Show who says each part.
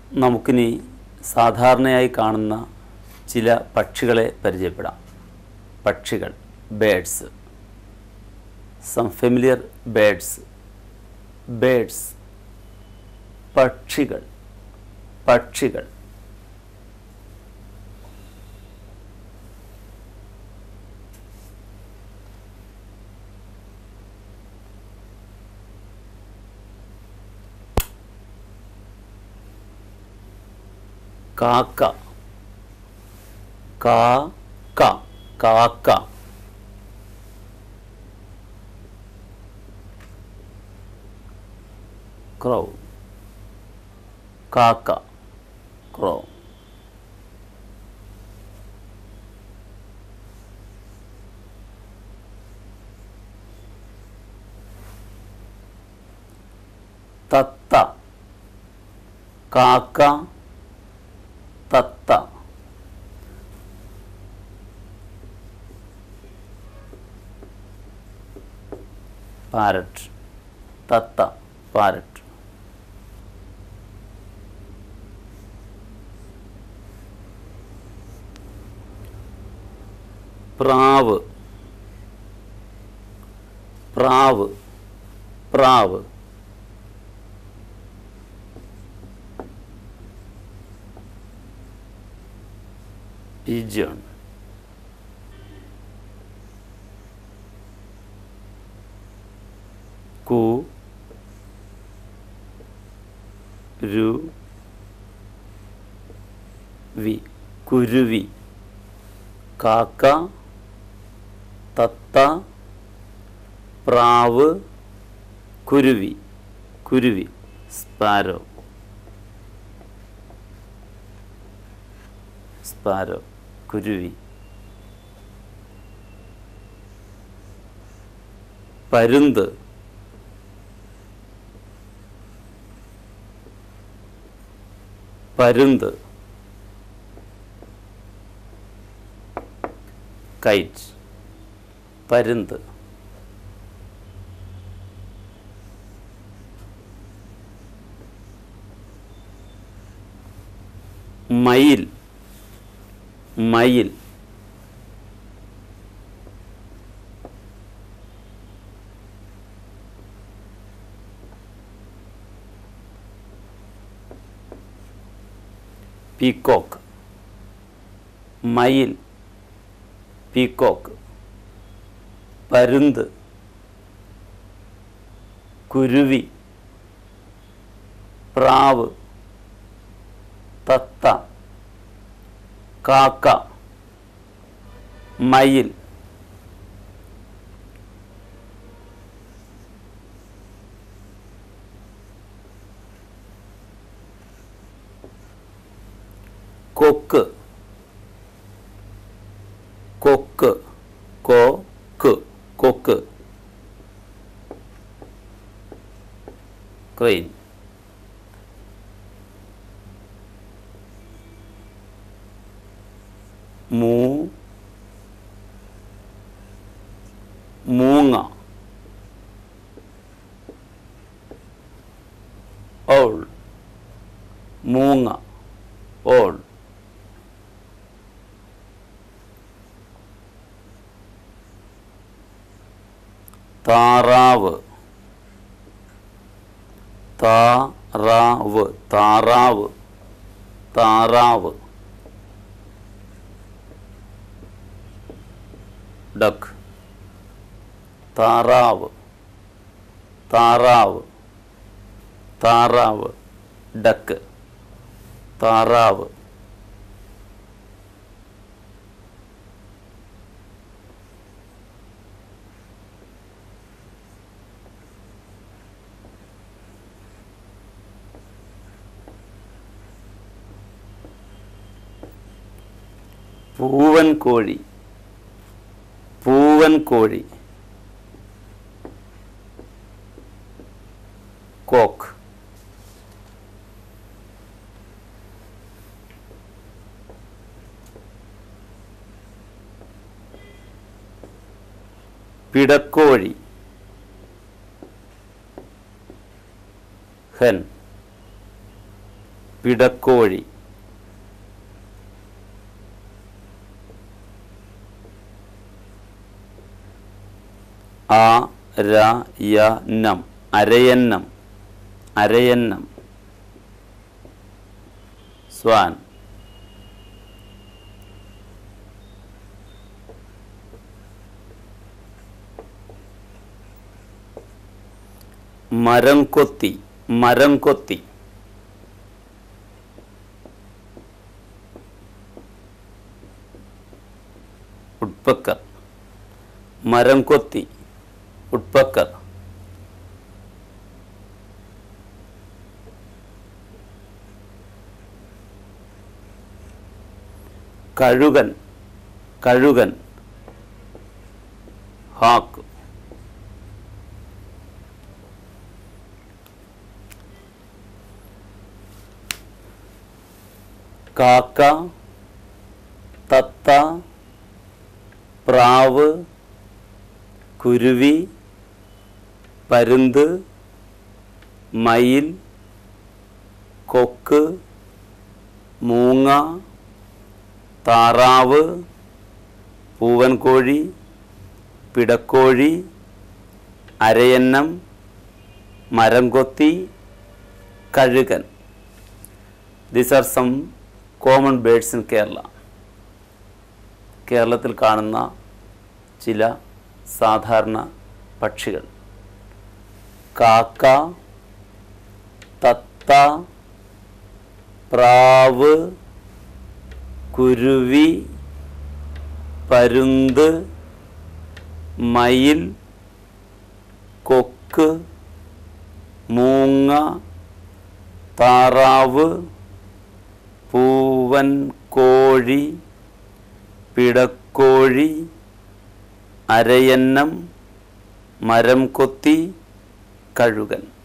Speaker 1: നമുക്കിനി സാധാരണയായി കാണുന്ന ചില പക്ഷികളെ പരിചയപ്പെടാം പക്ഷികൾ birds some familiar birds birds പക്ഷികൾ പക്ഷികൾ കാക്ക കാക്ക കാക്ക ക്രൗ കാക്ക ക്രൗ തത്ത കാക്ക തത്ത പാരറ്റ് തത്ത പാരറ്റ് പ്രാവ് പ്രാവ് പ്രാവ് pigeon കു രു വി കുരുവി കാക്ക തത്ത പ്രാവ് കുരുവി കുരുവി സ്പാരോ സ്പാരോ കുരുവി പരുന്ത് പരുന്ത് കൈറ്റ് പരുന്ത് മയിൽ മയിൽ പീക്കോക്ക് മയിൽ പീക്കോക്ക് പരുന്ത് കുരുവി പ്രാവ് തത്ത കാക്ക മയിൽ കൊക്ക് കൊക്ക് കൊക്ക് കൊക്ക് ക്രെയിൻ മൂ മൂങ്ങ ഓൾ മൂങ്ങ ഓൾ താറാവ് താറാവ് താറാവ് താറാവ് ഡക്ക് താറാവ് താറാവ് താറാവ് ഡക്ക് താറാവ് പൂവൻ കോഴി പൂവൻ കോഴി കോക്ക് പിടക്കോഴി ഹെൻ പിടക്കോഴി ആ ര യ നം അരയന്നം അരയന്നം സ്വാൻ മരം കൊത്തി മരം കൊത്തി ഉട്പക്കർ മരം കൊത്തി ഉട്പക്കർ കഴുകൻ കഴുകൻ ഹാക്ക് കാക്ക തത്ത പ്രാവ് കുരുവി പരുന്ത് മയിൽ കൊക്ക് മൂങ്ങ താറാവ് പൂവൻകോഴി പിടക്കോഴി അരയന്നം മരംകൊത്തി കഴുകൻ these are some common birds in Kerala കേരളത്തിൽ കാണുന്ന ചില സാധാരണ പക്ഷികൾ കാക്ക തത്ത പ്രാവ് കുരുവി പരുന്ത് മയിൽ കൊക്ക് മൂങ്ങ താറാവ് പൂവൻ കോഴി പിടക്കോഴി അരയന്നം മരം കൊത്തി കഴുകൻ